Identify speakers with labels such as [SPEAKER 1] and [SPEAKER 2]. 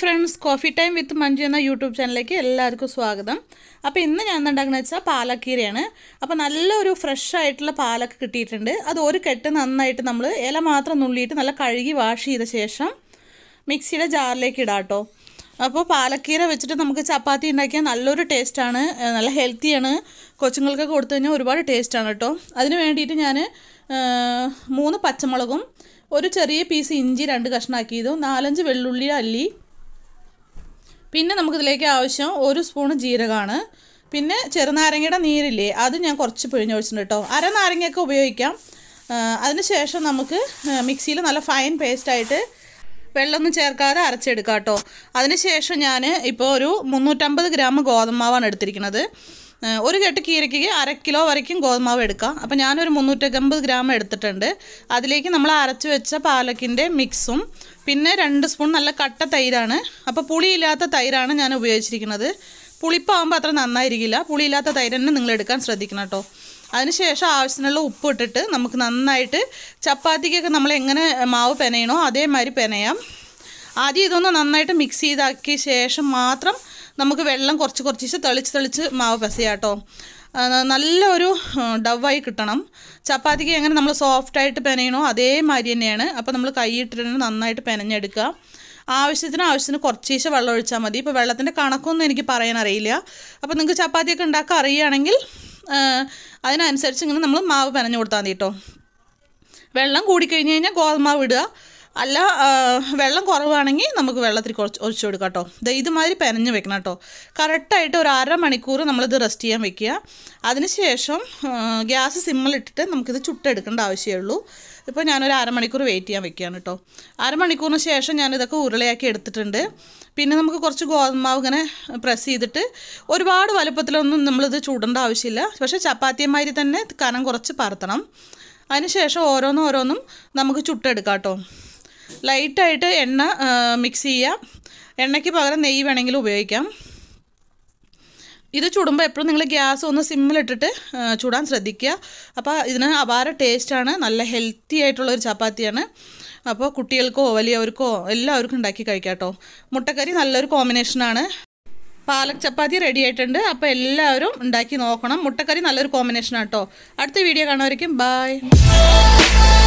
[SPEAKER 1] friends coffee time with Manju എന്ന YouTube ചാനലിലേക്ക് എല്ലാവർക്കും സ്വാഗതം അപ്പോൾ ഇന്ന് ഞാൻ എന്താണ്ടാക്കുന്നത് വെച്ചാൽ പാലക്കീരയാണ് അപ്പോൾ നല്ലൊരു ഫ്രഷ് ആയിട്ടുള്ള പാലൊക്കെ കിട്ടിയിട്ടുണ്ട് അത് ഒരു കെട്ട് നന്നായിട്ട് നമ്മൾ ഇല മാത്രം നുള്ളിയിട്ട് നല്ല കഴുകി വാഷ് ചെയ്ത ശേഷം മിക്സിയുടെ ജാറിലേക്ക് ഇടാം കേട്ടോ അപ്പോൾ പാലക്കീര വെച്ചിട്ട് നമുക്ക് ചപ്പാത്തി ഉണ്ടാക്കിയാൽ നല്ലൊരു ടേസ്റ്റാണ് ഏഹ് നല്ല ഹെൽത്തിയാണ് കൊച്ചുങ്ങൾക്കൊക്കെ കൊടുത്തു കഴിഞ്ഞാൽ ഒരുപാട് ടേസ്റ്റാണ് കേട്ടോ അതിന് വേണ്ടിയിട്ട് ഞാൻ മൂന്ന് പച്ചമുളകും ഒരു ചെറിയ പീസ് ഇഞ്ചി രണ്ട് കഷ്ണാക്കിയതും നാലഞ്ച് വെള്ളുള്ളി അല്ലി പിന്നെ നമുക്കിതിലേക്ക് ആവശ്യം ഒരു സ്പൂൺ ജീരകമാണ് പിന്നെ ചെറുനാരങ്ങയുടെ നീരില്ലേ അത് ഞാൻ കുറച്ച് പിഴിഞ്ഞൊഴിച്ചിട്ടുണ്ട് കേട്ടോ അര നാരങ്ങയൊക്കെ ഉപയോഗിക്കാം അതിന് ശേഷം നമുക്ക് മിക്സിയിൽ നല്ല ഫൈൻ പേസ്റ്റായിട്ട് വെള്ളമൊന്നും ചേർക്കാതെ അരച്ചെടുക്കാം കേട്ടോ അതിന് ശേഷം ഞാൻ ഇപ്പോൾ ഒരു മുന്നൂറ്റമ്പത് ഗ്രാം ഗോതമ്പാവാണ് എടുത്തിരിക്കുന്നത് ഏഹ് ഒരു കെട്ട് കീരയ്ക്ക് അര കിലോ വരയ്ക്കും ഗോതമ്പാവ് എടുക്കാം അപ്പോൾ ഞാനൊരു മുന്നൂറ്റമ്പത് ഗ്രാം എടുത്തിട്ടുണ്ട് അതിലേക്ക് നമ്മൾ അരച്ച് വെച്ച പാലക്കിൻ്റെ മിക്സും പിന്നെ രണ്ട് സ്പൂൺ നല്ല കട്ട തൈരാണ് അപ്പോൾ പുളിയില്ലാത്ത തൈരാണ് ഞാൻ ഉപയോഗിച്ചിരിക്കുന്നത് പുളിപ്പാകുമ്പോൾ അത്ര നന്നായിരിക്കില്ല പുളിയില്ലാത്ത തൈര് തന്നെ നിങ്ങൾ എടുക്കാൻ ശ്രദ്ധിക്കണം കേട്ടോ അതിനുശേഷം ആവശ്യത്തിനുള്ള ഉപ്പ് ഇട്ടിട്ട് നമുക്ക് നന്നായിട്ട് ചപ്പാത്തിക്കൊക്കെ നമ്മൾ എങ്ങനെ മാവ് പെനയണോ അതേമാതിരി പെനയാം ആദ്യം ഇതൊന്ന് നന്നായിട്ട് മിക്സ് ചെയ്താക്കിയ ശേഷം മാത്രം നമുക്ക് വെള്ളം കുറച്ച് കുറച്ച് തെളിച്ച് തെളിച്ച് മാവ് പെസയാം കേട്ടോ നല്ലൊരു ഡവായി കിട്ടണം ചപ്പാത്തിക്ക് എങ്ങനെ നമ്മൾ സോഫ്റ്റായിട്ട് പെനയണോ അതേമാതിരി തന്നെയാണ് അപ്പോൾ നമ്മൾ കൈയിട്ടിട്ട് നന്നായിട്ട് പെനഞ്ഞെടുക്കുക ആവശ്യത്തിന് ആവശ്യത്തിന് കുറച്ചേശ്ശെ വെള്ളം ഒഴിച്ചാൽ മതി ഇപ്പോൾ വെള്ളത്തിൻ്റെ കണക്കൊന്നും എനിക്ക് പറയാൻ അറിയില്ല അപ്പോൾ നിങ്ങൾക്ക് ചപ്പാത്തിയൊക്കെ ഉണ്ടാക്കാൻ അറിയുകയാണെങ്കിൽ അതിനനുസരിച്ച് ഇങ്ങനെ നമ്മൾ മാവ് പെനഞ്ഞു കൊടുത്താൽ മതി കേട്ടോ വെള്ളം കൂടിക്കഴിഞ്ഞ് കഴിഞ്ഞാൽ ഗോതമ്പാവ് ഇടുക അല്ല വെള്ളം കുറവാണെങ്കിൽ നമുക്ക് വെള്ളത്തിൽ കുറച്ച് ഒഴിച്ചു കൊടുക്കാം കേട്ടോ ദേ ഇതുമാതിരി പെനഞ്ഞ് വെക്കണം കേട്ടോ കറക്റ്റായിട്ട് ഒരു അര മണിക്കൂർ നമ്മളിത് റെസ്റ്റ് ചെയ്യാൻ വെക്കുക അതിനുശേഷം ഗ്യാസ് സിമ്മിലിട്ടിട്ട് നമുക്കിത് ചുട്ടെടുക്കേണ്ട ആവശ്യമേ ഉള്ളൂ ഇപ്പോൾ ഞാനൊരു അരമണിക്കൂർ വെയിറ്റ് ചെയ്യാൻ വെക്കുകയാണ് കേട്ടോ അരമണിക്കൂറിന് ശേഷം ഞാനിതൊക്കെ ഉരുളയാക്കി എടുത്തിട്ടുണ്ട് പിന്നെ നമുക്ക് കുറച്ച് ഗോതമ്പാവ് ഇങ്ങനെ പ്രസ് ചെയ്തിട്ട് ഒരുപാട് വലുപ്പത്തിലൊന്നും നമ്മളിത് ചൂടേണ്ട ആവശ്യമില്ല പക്ഷേ ചപ്പാത്തിയമാതിരി തന്നെ കനം കുറച്ച് പരത്തണം അതിനുശേഷം ഓരോന്നും ഓരോന്നും നമുക്ക് ചുട്ടെടുക്കാം കേട്ടോ ലൈറ്റായിട്ട് എണ്ണ മിക്സ് ചെയ്യുക എണ്ണയ്ക്ക് പകരം നെയ്യ് വേണമെങ്കിൽ ഉപയോഗിക്കാം ഇത് ചുടുമ്പോൾ എപ്പോഴും നിങ്ങൾ ഗ്യാസ് ഒന്ന് സിമ്മിലിട്ടിട്ട് ചൂടാൻ ശ്രദ്ധിക്കുക അപ്പോൾ ഇതിന് അപാര ടേസ്റ്റാണ് നല്ല ഹെൽത്തി ആയിട്ടുള്ള ഒരു ചപ്പാത്തിയാണ് അപ്പോൾ കുട്ടികൾക്കോ വലിയവർക്കോ എല്ലാവർക്കും ഉണ്ടാക്കി കഴിക്കാം കേട്ടോ മുട്ടക്കറി നല്ലൊരു കോമ്പിനേഷനാണ് പാലക് ചപ്പാത്തി റെഡി ആയിട്ടുണ്ട് അപ്പോൾ എല്ലാവരും ഉണ്ടാക്കി നോക്കണം മുട്ടക്കറി നല്ലൊരു കോമ്പിനേഷനാണ് കേട്ടോ അടുത്ത വീഡിയോ കാണുമായിരിക്കും ബായ്